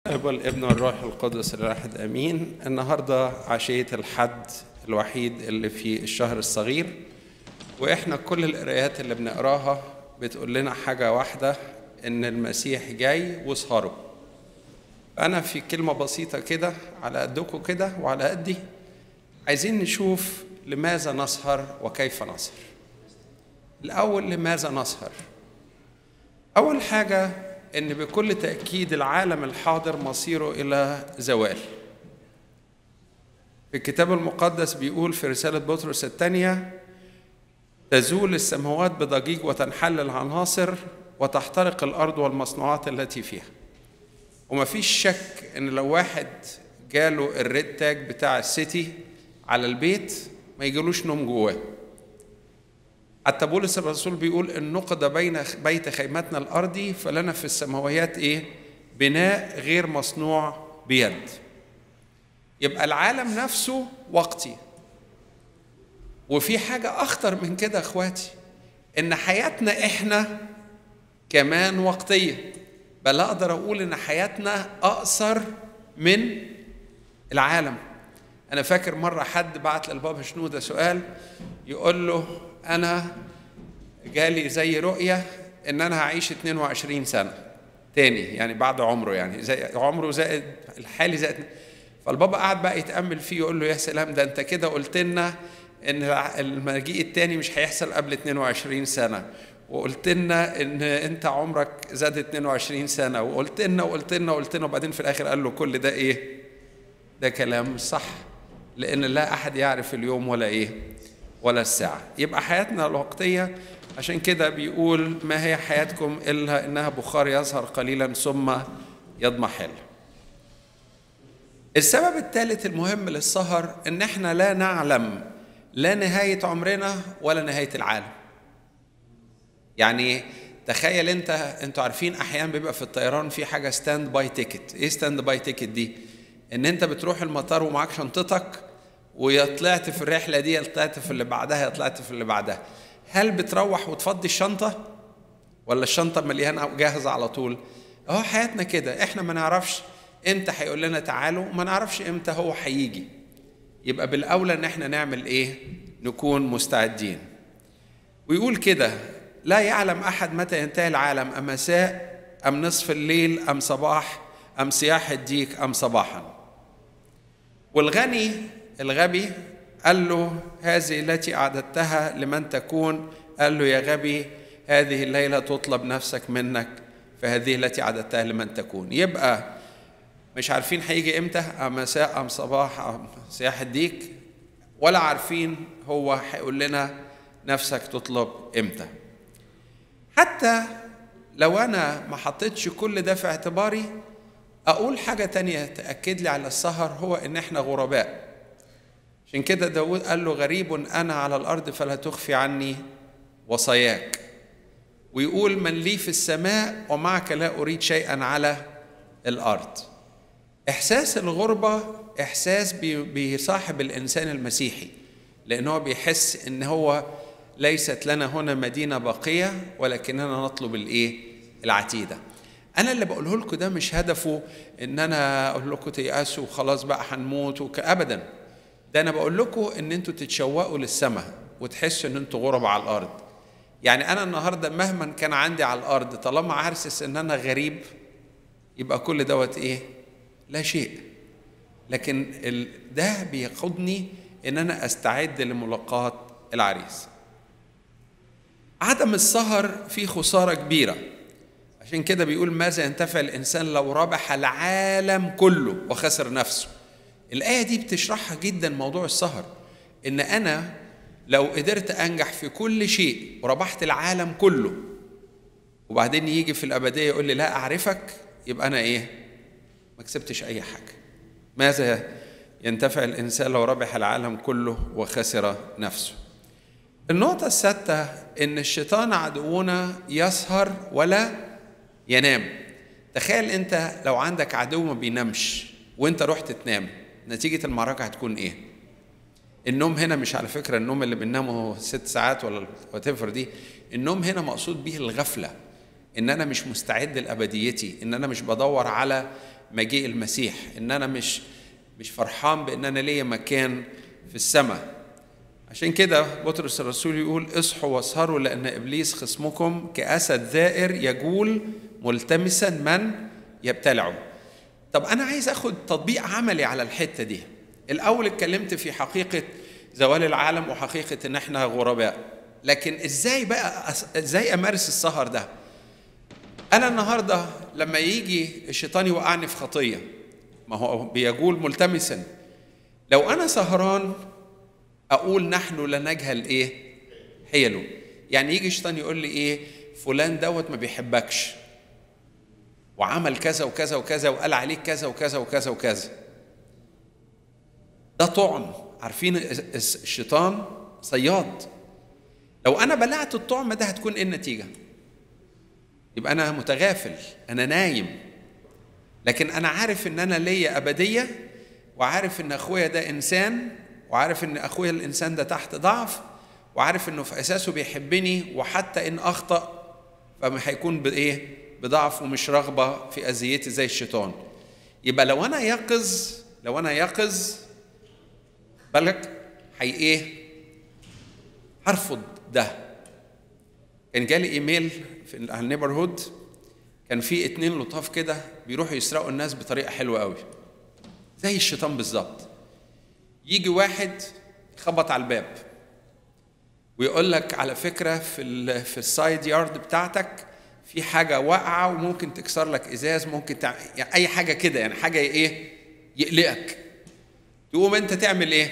الاب والابن والروح القدس الواحد امين النهارده عشيه الحد الوحيد اللي في الشهر الصغير واحنا كل القرايات اللي بنقراها بتقول لنا حاجه واحده ان المسيح جاي وسهره انا في كلمه بسيطه كده على قدكم كده وعلى قدي عايزين نشوف لماذا نسهر وكيف نسهر الاول لماذا نسهر اول حاجه ان بكل تاكيد العالم الحاضر مصيره الى زوال في الكتاب المقدس بيقول في رساله بطرس الثانيه تزول السماوات بضجيج وتنحل العناصر وتحترق الارض والمصنوعات التي فيها وما فيش شك ان لو واحد جاله الريد تاج بتاع السيتي على البيت ما يجيلوش نوم جواه حتى بولس الرسول بيقول ان نقد بين بيت خيمتنا الارضي فلنا في السماويات ايه بناء غير مصنوع بيد يبقى العالم نفسه وقتي وفي حاجة أخطر من كده أخواتي إن حياتنا إحنا كمان وقتية بل أقدر أقول إن حياتنا أقصر من العالم أنا فاكر مرة حد بعت للبابا شنودة سؤال يقول له أنا جالي زي رؤية إن أنا هعيش 22 سنة تاني يعني بعد عمره يعني زي عمره زائد الحالي زائد فالبابا قعد بقى يتأمل فيه يقول له يا سلام ده أنت كده قلت لنا ان المجيء التاني مش هيحصل قبل 22 سنه وقلت لنا ان انت عمرك زاد 22 سنه وقلت لنا وقلت لنا وقلت لنا وبعدين في الاخر قال له كل ده ايه؟ ده كلام صح لان لا احد يعرف اليوم ولا ايه؟ ولا الساعه يبقى حياتنا الوقتيه عشان كده بيقول ما هي حياتكم الا انها بخار يظهر قليلا ثم يضمحل السبب الثالث المهم للسهر ان احنا لا نعلم لا نهاية عمرنا ولا نهاية العالم يعني تخيل انت انتوا عارفين احيانا بيبقى في الطيران في حاجه ستاند باي تيكت ايه ستاند باي تيكت دي ان انت بتروح المطار ومعاك شنطتك ويا طلعت في الرحله دي يا طلعت في اللي بعدها يا طلعت في اللي بعدها هل بتروح وتفضي الشنطه ولا الشنطه مليانه جاهزه على طول اهو حياتنا كده احنا ما نعرفش امتى هيقول لنا تعالوا ما نعرفش امتى هو هيجي يبقى بالاولى ان احنا نعمل ايه نكون مستعدين ويقول كده لا يعلم احد متى ينتهي العالم ام مساء ام نصف الليل ام صباح ام صياح الديك ام صباحا والغني الغبي قال له هذه التي اعددتها لمن تكون قال له يا غبي هذه الليله تطلب نفسك منك فهذه التي اعددتها لمن تكون يبقى مش عارفين هيجي امتى ام مساء ام صباح ام صياح الديك ولا عارفين هو هيقول لنا نفسك تطلب امتى حتى لو انا ما حطيتش كل ده في اعتباري اقول حاجة تانية تأكد لي على السهر هو ان احنا غرباء عشان كده داود قال له غريب انا على الارض فلا تخفي عني وصاياك ويقول من لي في السماء ومعك لا اريد شيئا على الارض احساس الغربه احساس بيصاحب الانسان المسيحي لان هو بيحس ان هو ليست لنا هنا مدينه باقيه ولكننا نطلب الايه العتيده انا اللي بقوله لكم ده مش هدفه ان انا اقول لكم تيأسوا وخلاص بقى هنموت وك... ابدا ده انا بقول لكم ان انتوا تتشوقوا للسماء وتحسوا ان انتوا غرب على الارض يعني انا النهارده مهما كان عندي على الارض طالما عارس ان انا غريب يبقى كل دوت ايه لا شيء لكن ده بيقودني ان انا استعد لملاقاة العريس عدم السهر فيه خسارة كبيرة عشان كده بيقول ماذا ينتفع الإنسان لو ربح العالم كله وخسر نفسه الآية دي بتشرحها جدا موضوع السهر إن أنا لو قدرت أنجح في كل شيء وربحت العالم كله وبعدين يجي في الأبدية يقول لي لا أعرفك يبقى أنا إيه؟ ما كسبتش أي حاجة ماذا ينتفع الإنسان لو ربح العالم كله وخسر نفسه النقطة السادسة إن الشيطان عدونا يسهر ولا ينام تخيل أنت لو عندك عدو ما بينامش وأنت رحت تنام نتيجة المعركة هتكون إيه؟ النوم هنا مش على فكرة النوم اللي بننامه ست ساعات ولا واتيفر دي النوم هنا مقصود به الغفلة ان انا مش مستعد لابديتي ان انا مش بدور على مجيء المسيح ان انا مش مش فرحان بان انا ليا مكان في السماء عشان كده بطرس الرسول يقول اصحوا واسهروا لان ابليس خصمكم كاسد ذائر يجول ملتمسا من يبتلعه طب انا عايز اخد تطبيق عملي على الحته دي الاول اتكلمت في حقيقه زوال العالم وحقيقه ان احنا غرباء لكن ازاي بقى ازاي امارس السهر ده انا النهارده لما يجي الشيطان يوقعني في خطيه ما هو بيجول ملتمسا لو انا سهران اقول نحن لا نجهل ايه حيله يعني يجي الشيطان يقول لي ايه فلان دوت ما بيحبكش وعمل كذا وكذا وكذا وقال عليك كذا وكذا وكذا وكذا ده طعن عارفين الشيطان صياد لو انا بلعت الطعم ده هتكون ايه النتيجه يبقى انا متغافل انا نايم لكن انا عارف ان انا ليا ابديه وعارف ان اخويا ده انسان وعارف ان اخويا الانسان ده تحت ضعف وعارف انه في اساسه بيحبني وحتى ان اخطا فما هيكون بايه بضعف ومش رغبه في اذيتي زي الشيطان يبقى لو انا يقظ لو انا يقظ بالك هي ايه هرفض ده كان جالي ايميل في على النيبر هود كان في اتنين لطاف كده بيروحوا يسرقوا الناس بطريقه حلوه قوي زي الشيطان بالظبط يجي واحد يخبط على الباب ويقول لك على فكره في ال في السايد يارد بتاعتك في حاجه واقعه وممكن تكسر لك ازاز ممكن تعمل يعني اي حاجه كده يعني حاجه ايه يقلقك تقوم انت تعمل ايه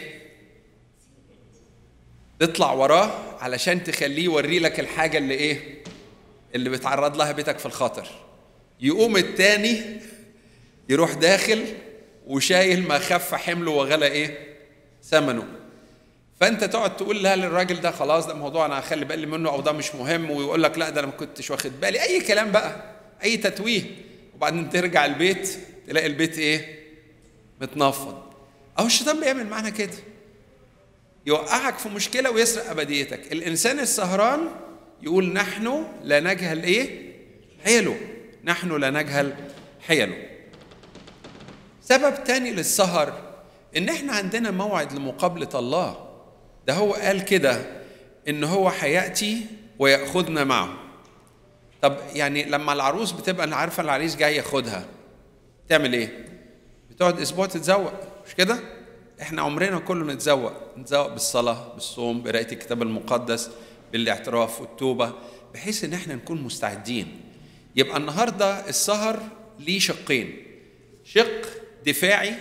تطلع وراه علشان تخليه يوري لك الحاجه اللي ايه اللي بتعرض لها بيتك في الخطر يقوم التاني يروح داخل وشايل ما خف حمله وغلى ايه ثمنه فانت تقعد تقول لا للراجل ده خلاص ده موضوع انا هخلي بالي منه او ده مش مهم ويقول لك لا ده انا ما كنتش واخد بالي اي كلام بقى اي تتويه وبعدين ترجع البيت تلاقي البيت ايه متنفض اهو الشيطان بيعمل معانا كده يوقعك في مشكله ويسرق ابديتك الانسان السهران يقول نحن لا نجهل ايه حيله نحن لا نجهل حيله سبب تاني للسهر ان احنا عندنا موعد لمقابله الله ده هو قال كده ان هو هياتي وياخذنا معه طب يعني لما العروس بتبقى عارفه العريس جاي ياخدها تعمل ايه بتقعد اسبوع تتزوق مش كده احنا عمرنا كله نتزوق نتزوق بالصلاه بالصوم بقرايه الكتاب المقدس بالاعتراف والتوبه بحيث ان احنا نكون مستعدين يبقى النهارده السهر ليه شقين شق دفاعي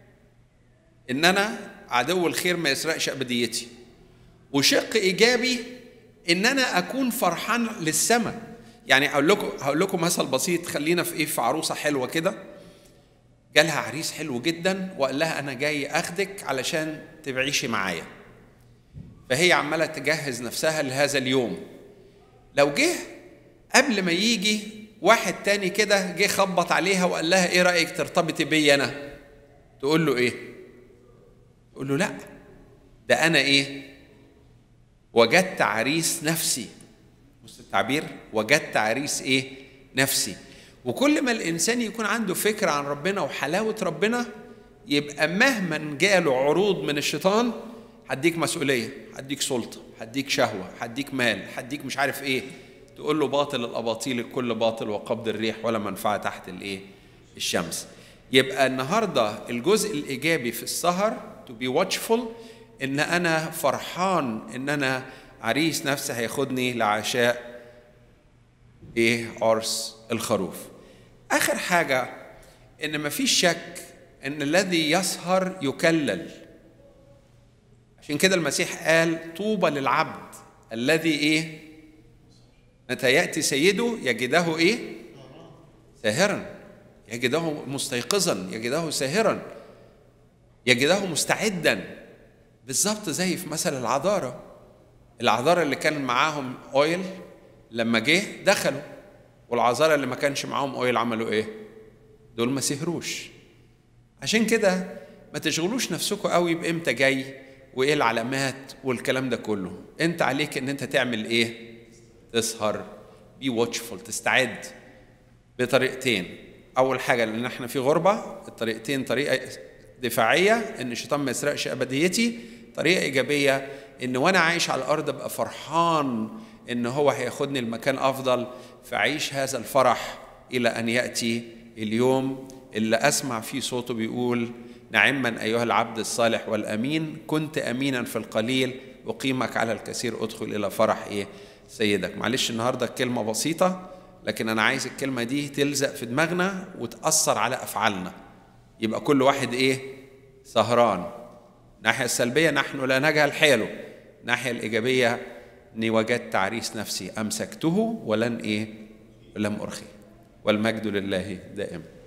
ان انا عدو الخير ما يسرقش ابديتي وشق ايجابي ان انا اكون فرحان للسماء يعني اقول لكم هقول لكم مثل بسيط خلينا في ايه في عروسه حلوه كده جالها عريس حلو جدا وقال لها انا جاي اخدك علشان تعيشي معايا فهي عماله تجهز نفسها لهذا اليوم لو جه قبل ما يجي واحد تاني كده جه خبط عليها وقال لها ايه رايك ترتبطي بيا انا تقول له ايه تقول له لا ده انا ايه وجدت عريس نفسي بص التعبير وجدت عريس ايه نفسي وكل ما الانسان يكون عنده فكره عن ربنا وحلاوه ربنا يبقى مهما جاله عروض من الشيطان هديك مسؤوليه هديك سلطه هديك شهوه هديك مال هديك مش عارف ايه تقول له باطل الاباطيل الكل باطل وقبض الريح ولا منفعه تحت الايه الشمس يبقى النهارده الجزء الايجابي في السهر to be watchful ان انا فرحان ان انا عريس نفسي هياخدني لعشاء ايه عرس الخروف اخر حاجه ان مفيش شك ان الذي يسهر يكلل عشان كده المسيح قال طوبى للعبد الذي ايه متى ياتي سيده يجده ايه ساهرا يجده مستيقظا يجده ساهرا يجده مستعدا بالظبط زي في مثل العذارة العذارة اللي كان معاهم اويل لما جه دخلوا والعذارة اللي ما كانش معاهم اويل عملوا ايه دول ما سهروش عشان كده ما تشغلوش نفسكم قوي بامتى جاي وايه العلامات والكلام ده كله انت عليك ان انت تعمل ايه تسهر بي واتشفul تستعد بطريقتين اول حاجه لان احنا في غربه الطريقتين طريقه دفاعيه ان الشيطان ما يسرقش ابديتي طريقه ايجابيه ان وانا عايش على الارض ابقى فرحان ان هو هياخدني لمكان افضل فاعيش هذا الفرح الى ان ياتي اليوم اللي اسمع فيه صوته بيقول نعما ايها العبد الصالح والامين كنت امينا في القليل اقيمك على الكثير ادخل الى فرح ايه سيدك معلش النهارده الكلمه بسيطه لكن انا عايز الكلمه دي تلزق في دماغنا وتاثر على افعالنا يبقى كل واحد ايه سهران الناحيه السلبيه نحن لا نجهل حاله الناحيه الايجابيه اني وجدت عريس نفسي امسكته ولن ايه لم ارخي والمجد لله دائما